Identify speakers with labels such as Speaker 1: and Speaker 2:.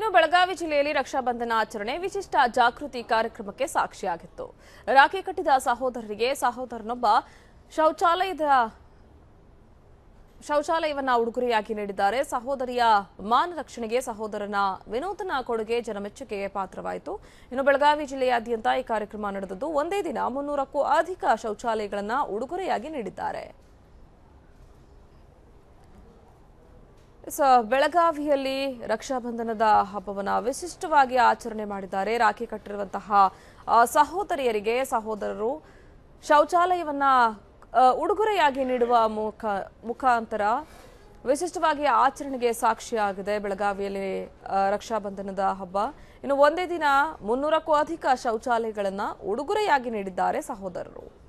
Speaker 1: ಇನ್ನು ಬೆಳಗಾವಿ ಜಿಲ್ಲೆಯಲ್ಲಿ ರಕ್ಷಾಬಂಧನ ಆಚರಣೆ ವಿಶಿಷ್ಟ ಜಾಗೃತಿ ಕಾರ್ಯಕ್ರಮಕ್ಕೆ ಸಾಕ್ಷಿಯಾಗಿತ್ತು ರಾಖಿ ಕಟ್ಟಿದ ಸಹೋದರರಿಗೆ ಸಹೋದರನೊಬ್ಬ ಶೌಚಾಲಯದ ಶೌಚಾಲಯವನ್ನ ಉಡುಗೊರೆಯಾಗಿ ನೀಡಿದ್ದಾರೆ ಸಹೋದರಿಯ ಮಾನ ರಕ್ಷಣೆಗೆ ಸಹೋದರನ ವಿನೂತನ ಕೊಡುಗೆ ಜನಮೆಚ್ಚುಗೆಗೆ ಪಾತ್ರವಾಯಿತು ಇನ್ನು ಬೆಳಗಾವಿ ಜಿಲ್ಲೆಯಾದ್ಯಂತ ಈ ಕಾರ್ಯಕ್ರಮ ನಡೆದದ್ದು ಒಂದೇ ದಿನ ಮುನ್ನೂರಕ್ಕೂ ಅಧಿಕ ಶೌಚಾಲಯಗಳನ್ನ ಉಡುಗೊರೆಯಾಗಿ ನೀಡಿದ್ದಾರೆ ಸ ಬೆಳಗಾವಿಯಲ್ಲಿ ರಕ್ಷಾಬಂಧನದ ಹಬ್ಬವನ್ನ ವಿಶಿಷ್ಟವಾಗಿ ಆಚರಣೆ ಮಾಡಿದ್ದಾರೆ ರಾಖಿ ಕಟ್ಟಿರುವಂತಹ ಆ, ಸಹೋದರಿಯರಿಗೆ ಸಹೋದರರು ಶೌಚಾಲಯವನ್ನ ಆ, ಉಡುಗೊರೆಯಾಗಿ ನೀಡುವ ಮುಖ ಮುಖಾಂತರ ವಿಶಿಷ್ಟವಾಗಿ ಆಚರಣೆಗೆ ಸಾಕ್ಷಿಯಾಗಿದೆ ಬೆಳಗಾವಿಯಲ್ಲಿ ಆ, ರಕ್ಷಾಬಂಧನದ ಹಬ್ಬ ಇನ್ನು ಒಂದೇ ದಿನ ಮುನ್ನೂರಕ್ಕೂ ಅಧಿಕ ಶೌಚಾಲಯಗಳನ್ನ ಉಡುಗೊರೆಯಾಗಿ ನೀಡಿದ್ದಾರೆ ಸಹೋದರರು